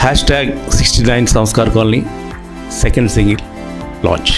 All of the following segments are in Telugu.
hash tag sixty nine Sanskar colony second single launch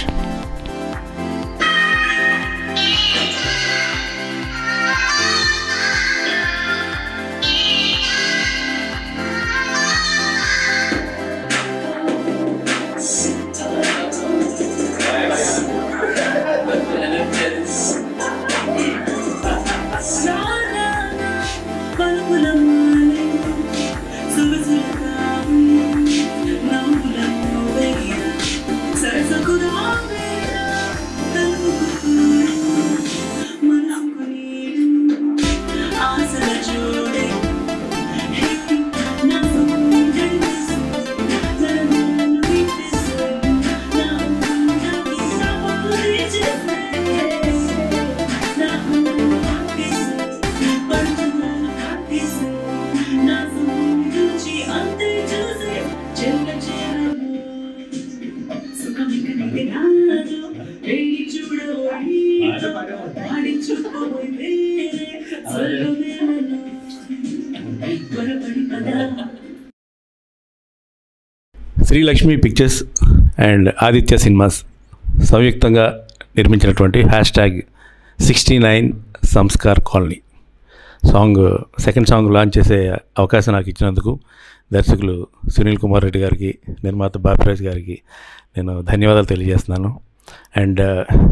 Srilakshmi pictures and Aditya cinemas సంయుక్తంగా నిర్మించినటువంటి hash tag sixty nine Sanskar colony song second song launch చేసే అవకాశం నాకు ఇచ్చినందుకు దర్శకులు సునీల్ కుమార్ రెడ్డి గారికి నిర్మాత బాపిరాజ్ గారికి నేను ధన్యవాదాలు తెలియజేస్తున్నాను అండ్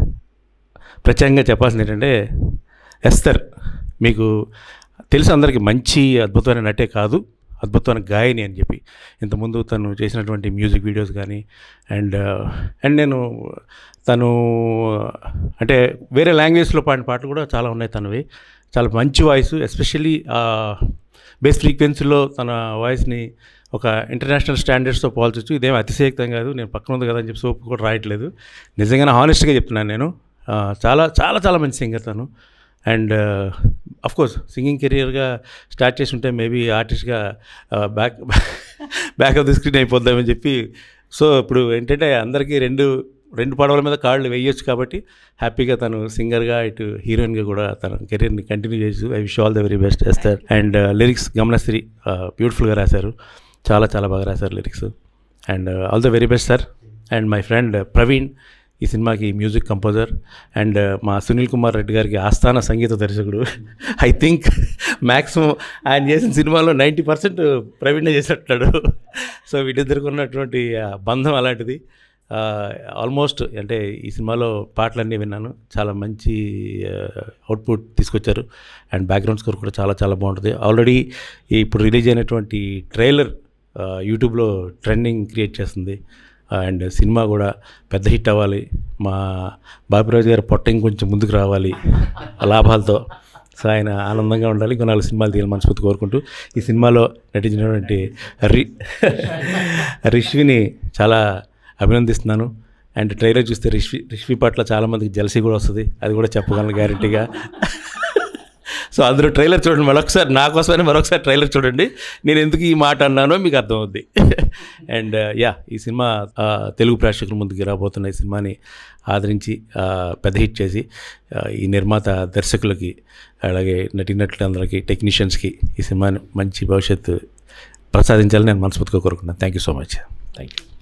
ప్రత్యేకంగా చెప్పాల్సింది ఏంటంటే ఎస్తర్ మీకు తెలుసు అందరికీ మంచి అద్భుతమైన నటే కాదు అద్భుతమైన గాయని అని చెప్పి ఇంతకుముందు తను చేసినటువంటి మ్యూజిక్ వీడియోస్ కానీ అండ్ అండ్ నేను తను అంటే వేరే లాంగ్వేజ్లో పాడిన పాటలు కూడా చాలా ఉన్నాయి తనవి చాలా మంచి వాయిస్ ఎస్పెషల్లీ బేస్ ఫ్రీక్వెన్సీలో తన వాయిస్ని ఒక ఇంటర్నేషనల్ స్టాండర్డ్స్తో పోల్చొచ్చు ఇదేం అతిశయక్తం కాదు నేను పక్కన ఉంది కదా అని చెప్పి సోపు కూడా రాయట్లేదు నిజంగానే హానెస్ట్గా చెప్తున్నాను నేను ఆ, చాలా చాలా చాలా మంచి సింగర్ తను అండ్ అఫ్ కోర్స్ సింగింగ్ కెరియర్గా స్టార్ట్ చేసి ఉంటే మేబీ ఆర్టిస్ట్గా back back of the screen అయిపోద్దామని చెప్పి సో ఇప్పుడు ఏంటంటే అందరికీ రెండు రెండు పడవల మీద కాళ్ళు వేయొచ్చు కాబట్టి హ్యాపీగా తను సింగర్గా ఇటు హీరోయిన్గా కూడా తన కెరీర్ని కంటిన్యూ చేసి I wish all the very best చేస్తారు అండ్ లిరిక్స్ గమనశ్రీ బ్యూటిఫుల్గా రాశారు చాలా చాలా బాగా రాశారు lyrics and all the very best sir and my friend Praveen ఈ సినిమాకి మ్యూజిక్ కంపోజర్ అండ్ మా సునీల్ కుమార్ రెడ్డి గారికి ఆస్థాన సంగీత దర్శకుడు ఐ థింక్ మ్యాక్సిమం ఆయన చేసిన సినిమాలో నైంటీ పర్సెంట్ ప్రవీణే చేసేటాడు సో వీటిద్దరికి ఉన్నటువంటి ఆ బంధం అలాంటిది ఆల్మోస్ట్ అంటే ఈ సినిమాలో పాటలన్నీ విన్నాను చాలా మంచి అవుట్పుట్ తీసుకొచ్చారు అండ్ బ్యాక్గ్రౌండ్ స్కోర్ కూడా చాలా చాలా బాగుంటుంది ఆల్రెడీ ఇప్పుడు రిలీజ్ అయినటువంటి ట్రైలర్ యూట్యూబ్లో ట్రెండింగ్ క్రియేట్ చేస్తుంది అండ్ సినిమా కూడా పెద్ద హిట్ అవ్వాలి మా బాపిరాజు గారి పొట్ట ఇంకొంచెం ముందుకు రావాలి ఆ లాభాలతో సో ఆయన ఆనందంగా ఉండాలి ఇంకో నాలుగు సినిమాలు తీయాలి మనస్ఫూర్తి కోరుకుంటూ ఈ సినిమాలో నటించినటువంటి రి రిష్విని చాలా అభినందిస్తున్నాను అండ్ ట్రైలర్ చూస్తే రిష్వి రిష్వి పట్ల చాలామందికి జలసీ కూడా వస్తుంది అది కూడా చెప్పగలను గ్యారంటీగా సో అందరూ ట్రైలర్ చూడండి మరొకసారి నా కోసమైనా మరొకసారి ట్రైలర్ చూడండి నేను ఎందుకు ఈ మాట అన్నానో మీకు అర్థమవుద్ది అండ్ యా ఈ సినిమా ఆ, తెలుగు ప్రేక్షకుల ముందుకు రాబోతున్న ఈ సినిమాని ఆదరించి ఆ, పెద్ద హిట్ చేసి ఆ, ఈ నిర్మాత దర్శకులకి అలాగే నటీనటులందరికీ టెక్నీషియన్స్కి ఈ సినిమాని మంచి భవిష్యత్తు ప్రసాదించాలని నేను మనస్ఫూర్తిగా కోరుకుంటున్నాను thank you so much thank you